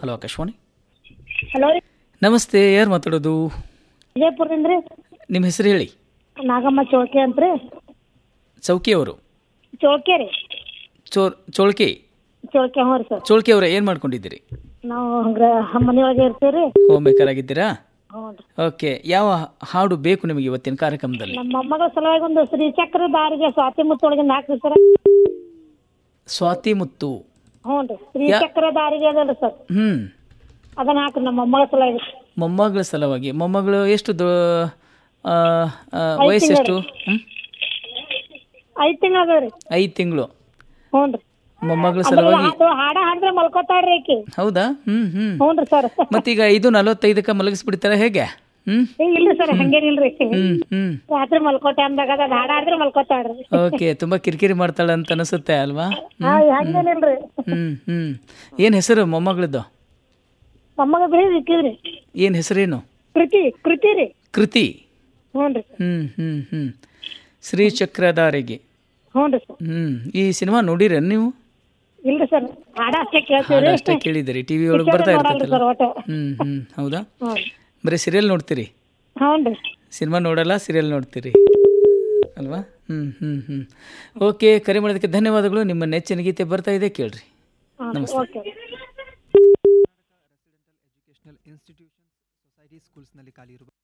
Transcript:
hello Akashvani hello ರೀ ನಮಸ್ತೆ ಯಾರು ಮಾತಾಡೋದು ವಿಜಯಪುರದಿಂದ ರೀ ನಿಮ್ಮ ಹೆಸರು ಹೇಳಿ ನಾಗಮ್ಮ ಚೋಳ್ಕೆ ಅಂತ ರೀ ಚೌಕಿಯವರು ಚೋಳ್ಕೆ ರೀ ಚೋರ್ ಚೋಳ್ಕೆ ಚೋಳ್ಕೆ ಹ್ಞೂ ರೀ ಸರ್ ಚೋಳ್ಕೆ ಅವರೇ ಏನು ಮಾಡ್ಕೊಂಡಿದ್ದೀರಿ ನಾವು ಗ್ರ ಮನೆಯೊಳಗೆ ಇರ್ತೀವಿ ರೀ ಹೋಮ್ ಮೇಕರ್ ಆಗಿದ್ದೀರಾ ಹ್ಞೂ ರೀ ಓಕೆ ಯಾವ ಹಾಡು ಬೇಕು ನಿಮಗೆ ಇವತ್ತಿನ ಕಾರ್ಯಕ್ರಮದಲ್ಲಿ ನಮ್ಮ ಮೊಮ್ಮಗಳ ಸಲುವಾಗಿ ಒಂದು ಶ್ರೀಚಕ್ರ ದಾರಿಗೆ ಸ್ವಾತಿ ಮುತ್ತೊಳಗಿಂದ ಹಾಕ್ರಿ ಸರ್ ಸ್ವಾತಿ ಮುತ್ತು ಹ್ಞೂ ರೀ ಶ್ರೀಚಕ್ರ ದಾರಿಗೆ ಅದಲ್ಲ ಸರ್ ಹ್ಞೂ ಅದನ್ನ ಹಾಕ್ರಿ ನಮ್ಮ ಮೊಮ್ಮಗಳ ಸಲುವಾಗಿ ಮೊಮ್ಮಗಳ ಸಲುವಾಗಿ ಮೊಮ್ಮಗಳು ಎಷ್ಟು ದೊ ಆ, ಆ, ವಯಸ್ಸೆಷ್ಟು ಹ್ಞೂ ಐದು ತಿಂಗಳು ಅದ ರೀ ಐದು ತಿಂಗಳು ಹ್ಞೂ ರೀ ಮೊಮ್ಮಗಳ ಅಂದ್ರೆ ಸಲುವಾಗಿ ಅದು ಹಾಡ ಹಾಡಿದ್ರೆ ಮಲ್ಕೋತಾಳ್ರಿ ಆಕಿ ಹೌದಾ ಹ್ಞೂ ಹ್ಞೂ ಹ್ಞೂ ರೀ ಸರ್ ಮತ್ತೀಗ ಐದು ನಲವತ್ತೈದಕ್ಕೆ ಮಲಗಿಸ್ಬಿಡ್ತಾರ ಹೇಗೆ ಹ್ಞೂ ಏ ಇಲ್ರಿ ಸರ್ ಹಂಗೇನಿಲ್ರಿ ಹ್ಞೂ ಹ್ಞೂ ರಾತ್ರಿ ಮಲ್ಕೋ ಟೈಮ್ದಾಗ ಅದು ಹಾಡ ಹಾಡಿದ್ರೆ ಮಲ್ಕೋತಾಳ್ರಿ ಓಕೆ ತುಂಬ ಕಿರಿಕಿರಿ ಮಾಡ್ತಾಳೆ ಅಂತ ಅನಿಸುತ್ತೆ ಅಲ್ವಾ ಹಾ ಹಂಗೇನಿಲ್ರಿ ಹ್ಞೂ ಹ್ಞೂ ಏನು ಹೆಸರು ಮೊಮ್ಮಗಳದ್ದು ಮೊಮ್ಮಗ ಬಿಡಿ ಇಕ್ಕಿದ್ರಿ ಏನು ಹೆಸರೇನು ಕೃತಿ ಕೃತಿ ರೀ ಕೃತಿ ಹ್ಞೂ ರೀ ಹ್ಞೂ ಹ್ಞೂ ಹ್ಞೂ ಶ್ರೀ ಚಕ್ರಧಾರೆಗೆ ಹ್ಞೂ ರೀ ಸರ್ ಹ್ಞೂ ಈ ಸಿನಿಮಾ ನೋಡಿರ ನೀವು ಇಲ್ರಿ ಸರ್ ಹಾಡ ಅಷ್ಟೇ ಕೇಳ್ತೀವಿ ಹಾಡು ಅಷ್ಟೇ ಕೇಳಿದಿರಿ ಟಿ ವಿ ಒಳಗೆ ಬರ್ತಾ ನೋಡಲ್ರಿ ಇರ್ತೈತಲ್ಲ ಸರ್ ಒಟ್ಟು ಹ್ಞೂ ಹ್ಞೂ ಹೌದಾ ಹ್ಞೂ ರೀ ಬರೀ ಸೀರಿಯಲ್ ನೋಡ್ತೀರಿ ಹ್ಞೂ ರೀ ಸಿನಿಮಾ ನೋಡಲ್ಲ ಸೀರಿಯಲ್ ನೋಡ್ತೀರಿ ಅಲ್ವಾ ಹ್ಞೂ ಹ್ಞೂ ಹ್ಞೂ ಓಕೆ ಕರೆ ಮಾಡೋದಕ್ಕೆ ಧನ್ಯವಾದಗಳು ನಿಮ್ಮ ನೆಚ್ಚಿನ ಗೀತೆ ಬರ್ತಾ ಇದೆ ಕೇಳ್ರಿ ಹಾಂ ಓಕೆ ಎಜುಕೇಷನಲ್ ಇನ್ಸ್ಟಿಟ್ಯೂಷನ್ ಸೊಸೈಟಿ ಸ್ಕೂಲ್ಸ್ನಲ್ಲಿ ಖಾಲಿ ಇರುವ